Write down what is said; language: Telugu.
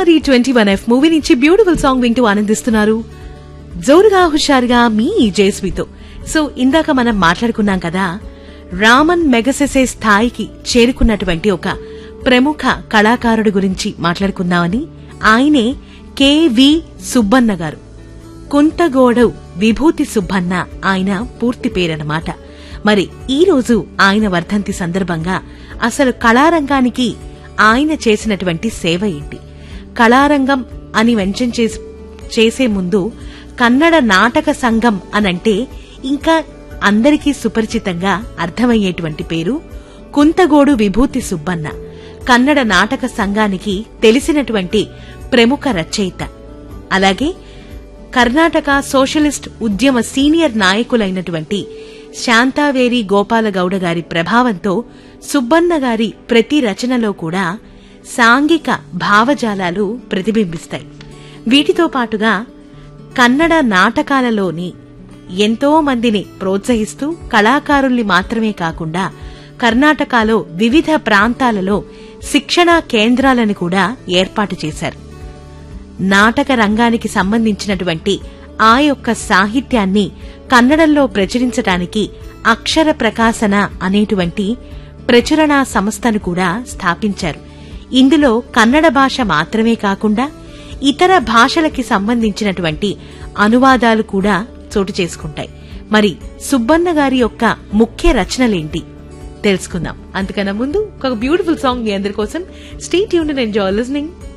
సుకుమారి ట్వంటీ వన్ ఎఫ్ మూవీ నుంచి బ్యూటిఫుల్ సాంగ్ వింటూ ఆనందిస్తున్నారు జోరుగా హుషారుగా మీ జేస్వితో సో ఇందాక మనం మాట్లాడుకున్నాం కదా రామన్ మెగసెసే స్థాయికి చేరుకున్నటువంటి ఒక ప్రముఖ కళాకారుడి గురించి మాట్లాడుకుందామని ఆయనే కెవి సుబ్బన్న గారు కుంతగోడు విభూతి సుబ్బన్న ఆయన పూర్తి పేరన్నమాట మరి ఈ రోజు ఆయన వర్ధంతి సందర్భంగా అసలు కళారంగానికి ఆయన చేసినటువంటి సేవ ఏంటి కళారంగం అని మెన్షన్ చేసి చేసే ముందు కన్నడ నాటక సంఘం అనంటే ఇంకా అందరికీ సుపరిచితంగా అర్థమయ్యేటువంటి పేరు కుంతగోడు విభూతి సుబ్బన్న కన్నడ నాటక సంఘానికి తెలిసినటువంటి ప్రముఖ రచయిత అలాగే కర్ణాటక సోషలిస్ట్ ఉద్యమ సీనియర్ నాయకులైనటువంటి శాంతావేరి గోపాలగౌడ గారి ప్రభావంతో సుబ్బన్న గారి ప్రతి రచనలో కూడా సాంఘిక భావజాలాలు ప్రతిబింబిస్తాయి వీటితో పాటుగా కన్నడ నాటకాలలోని ఎంతో మందిని ప్రోత్సహిస్తూ కళాకారుల్ని మాత్రమే కాకుండా కర్ణాటకలో వివిధ ప్రాంతాలలో శిక్షణా కేంద్రాలను కూడా ఏర్పాటు చేశారు నాటక రంగానికి సంబంధించినటువంటి ఆ యొక్క సాహిత్యాన్ని కన్నడంలో ప్రచురించడానికి అక్షర ప్రకాశన అనేటువంటి ప్రచురణ సంస్థను కూడా స్థాపించారు ఇందులో కన్నడ భాష మాత్రమే కాకుండా ఇతర భాషలకి సంబంధించినటువంటి అనువాదాలు కూడా చోటు చేసుకుంటాయి మరి సుబ్బన్న గారి యొక్క ముఖ్య రచనలేంటి తెలుసుకుందాం అంతకన్నా ముందు ఒక బ్యూటిఫుల్ సాంగ్ మీ అందరి కోసం stay tune and enjoy listening